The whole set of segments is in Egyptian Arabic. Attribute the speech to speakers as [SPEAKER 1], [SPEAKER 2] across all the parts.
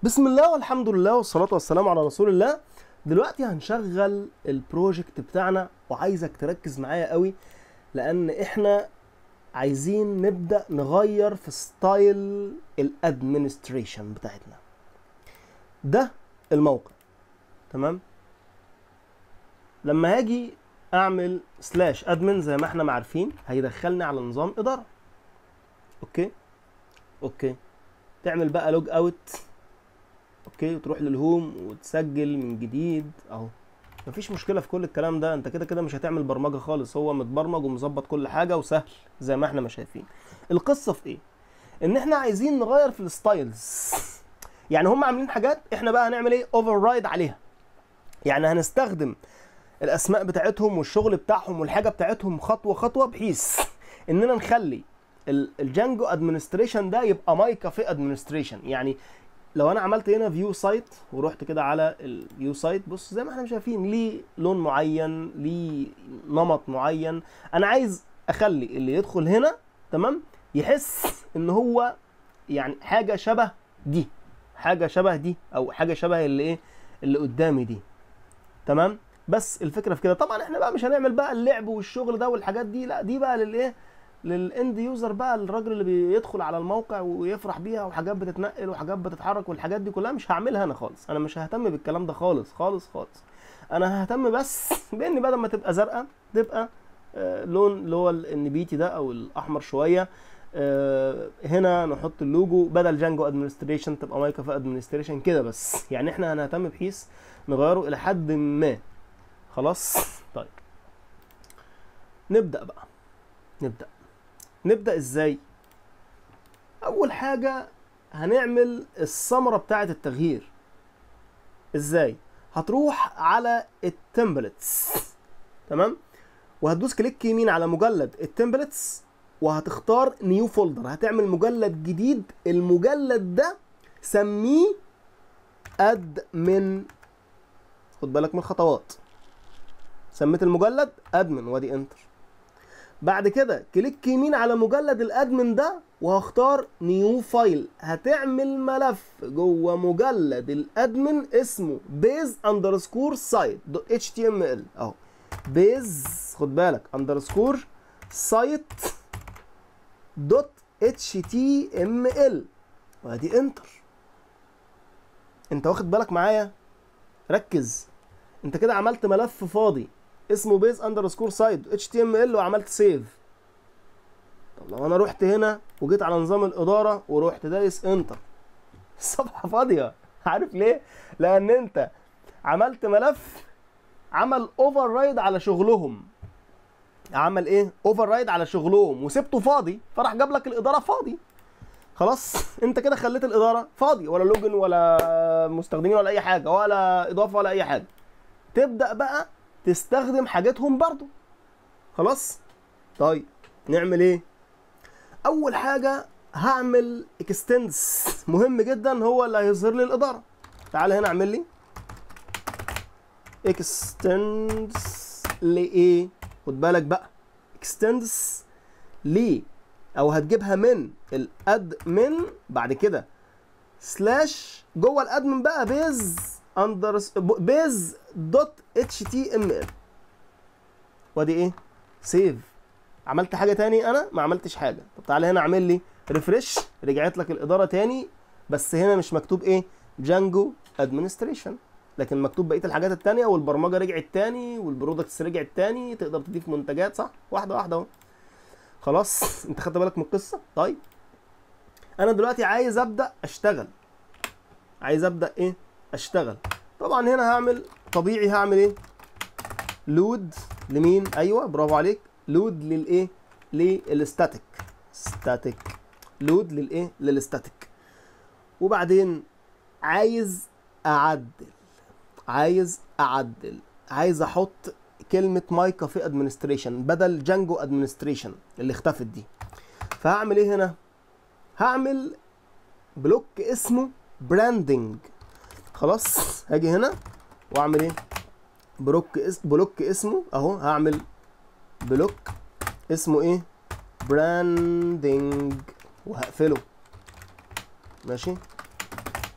[SPEAKER 1] بسم الله والحمد لله والصلاة والسلام على رسول الله دلوقتي هنشغل البروجكت بتاعنا وعايزك تركز معايا قوي لان احنا عايزين نبدأ نغير في ستايل الادمنستريشن بتاعتنا ده الموقع تمام لما هاجي اعمل سلاش ادمن زي ما احنا ما عارفين هيدخلني على نظام اداره اوكي اوكي تعمل بقى لوج اوت اوكي وتروح للهوم وتسجل من جديد اهو مفيش مشكله في كل الكلام ده انت كده كده مش هتعمل برمجه خالص هو متبرمج ومظبط كل حاجه وسهل زي ما احنا ما شايفين القصه في ايه ان احنا عايزين نغير في الستايلز يعني هم عاملين حاجات احنا بقى هنعمل ايه اوفر رايد عليها يعني هنستخدم الاسماء بتاعتهم والشغل بتاعهم والحاجه بتاعتهم خطوه خطوه بحيث اننا نخلي ال- الجانجو ادمنستريشن ده يبقى ماي كافيه ادمنستريشن يعني لو انا عملت هنا فيو سايت ورحت كده على الفيو سايت بص زي ما احنا شايفين ليه لون معين ليه نمط معين انا عايز اخلي اللي يدخل هنا تمام يحس ان هو يعني حاجه شبه دي حاجه شبه دي او حاجه شبه اللي ايه اللي قدامي دي تمام بس الفكره في كده طبعا احنا بقى مش هنعمل بقى اللعب والشغل ده والحاجات دي لا دي بقى للايه للاند يوزر بقى الراجل اللي بيدخل على الموقع ويفرح بيها وحاجات بتتنقل وحاجات بتتحرك والحاجات دي كلها مش هعملها انا خالص انا مش ههتم بالكلام ده خالص خالص خالص انا ههتم بس بان بدل ما تبقى زرقاء تبقى آه، لون اللي هو النبيتي ده او الاحمر شويه آه، هنا نحط اللوجو بدل جانجو ادمنستريشن تبقى مايكافا ادمنستريشن كده بس يعني احنا هنهتم بحيث نغيره الى حد ما خلاص طيب نبدا بقى نبدا نبدا ازاي اول حاجه هنعمل الثمره بتاعه التغيير ازاي هتروح على التمبلتس تمام وهتدوس كليك يمين على مجلد التمبلتس وهتختار نيو فولدر هتعمل مجلد جديد المجلد ده سميه ادمن خد بالك من الخطوات سميت المجلد ادمن وادي انتر بعد كده كليك يمين على مجلد الادمن ده وهختار نيو فايل هتعمل ملف جوه مجلد الادمن اسمه بيز اندرسكور سايت دوت اتش تي ام ال اهو بيز خد بالك اندرسكور سايت دوت اتش تي ام ال وادي انتر انت واخد بالك معايا ركز انت كده عملت ملف فاضي اسمه بيز اندرسكور سايد اتش تي ام ال وعملت سيف طب لو انا رحت هنا وجيت على نظام الاداره ورحت دايس انتر الصفحه فاضيه عارف ليه لان انت عملت ملف عمل اوفر رايد على شغلهم عمل ايه اوفر رايد على شغلهم وسبته فاضي فراح جاب لك الاداره فاضي خلاص انت كده خليت الاداره فاضي ولا لوجن ولا مستخدمين ولا اي حاجه ولا اضافه ولا اي حاجه تبدا بقى تستخدم حاجاتهم برضو خلاص طيب نعمل ايه اول حاجه هعمل اكستنس مهم جدا هو اللي هيظهر لي الاداره تعال هنا اعمل لي اكستنس لايه خد بالك بقى اكستنس ليه او هتجيبها من الادمن بعد كده سلاش جوه الادمن بقى بيز اندر بيز دوت اتش تي ام ال وادي ايه سيف عملت حاجه تاني انا ما عملتش حاجه طب تعالى هنا اعمل لي ريفرش رجعت لك الاداره تاني بس هنا مش مكتوب ايه جانجو ادمنستريشن لكن مكتوب بقيه الحاجات التانية والبرمجه رجعت تاني والبرودكتس رجعت تاني تقدر تضيف منتجات صح واحده واحده اهو خلاص انت خدت بالك من القصه طيب انا دلوقتي عايز ابدا اشتغل عايز ابدا ايه اشتغل طبعا هنا هعمل طبيعي هعمل ايه لود لمين ايوه برافو عليك لود للايه للستاتيك ستاتيك لود للايه للستاتيك وبعدين عايز اعدل عايز اعدل عايز احط كلمه ماي كافيه ادمنستريشن بدل جانجو ادمنستريشن اللي اختفت دي فهعمل ايه هنا هعمل بلوك اسمه براندنج خلاص هاجي هنا واعمل ايه بلوك اس بلوك اسمه اهو هعمل بلوك اسمه ايه براندنج وهقفله ماشي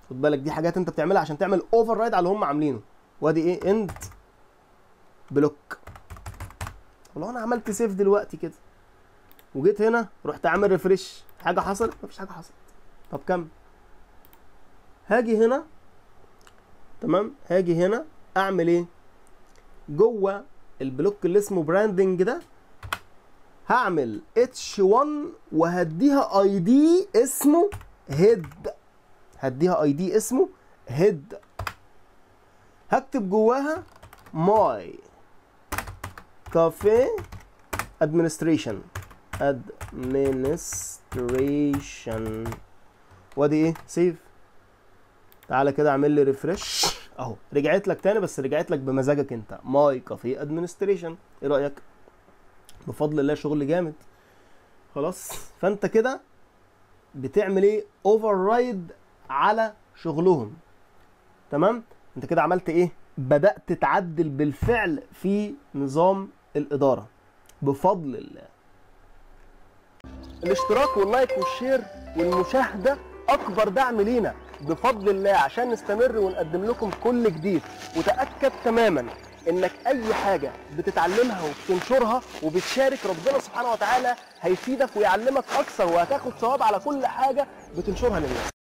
[SPEAKER 1] خد بالك دي حاجات انت بتعملها عشان تعمل اوفر رايد على اللي هم عاملينه وادي ايه اند بلوك والله انا عملت سيف دلوقتي كده وجيت هنا رحت عامل ريفريش حاجه حصلت مفيش حاجه حصلت طب كمل هاجي هنا تمام هاجي هنا اعمل ايه جوه البلوك اللي اسمه براندنج ده هعمل اتش1 وهديها اي دي اسمه هيد هديها اي دي اسمه هيد هكتب جواها ماي كافيه ادمنستريشن ادمنستريشن وادي ايه سيف تعالى كده اعمل لي ريفرش اهو رجعت لك تاني بس رجعت لك بمزاجك انت ماي كافيه ادمنستريشن ايه رايك بفضل الله شغل جامد خلاص فانت كده بتعمل ايه اوفر رايد على شغلهم تمام انت كده عملت ايه بدات تعدل بالفعل في نظام الاداره بفضل الله الاشتراك واللايك والشير والمشاهده اكبر دعم لينا بفضل الله عشان نستمر ونقدم لكم كل جديد وتاكد تماما انك اي حاجه بتتعلمها وبتنشرها وبتشارك ربنا سبحانه وتعالى هيفيدك ويعلمك اكثر وهتاخد ثواب على كل حاجه بتنشرها للناس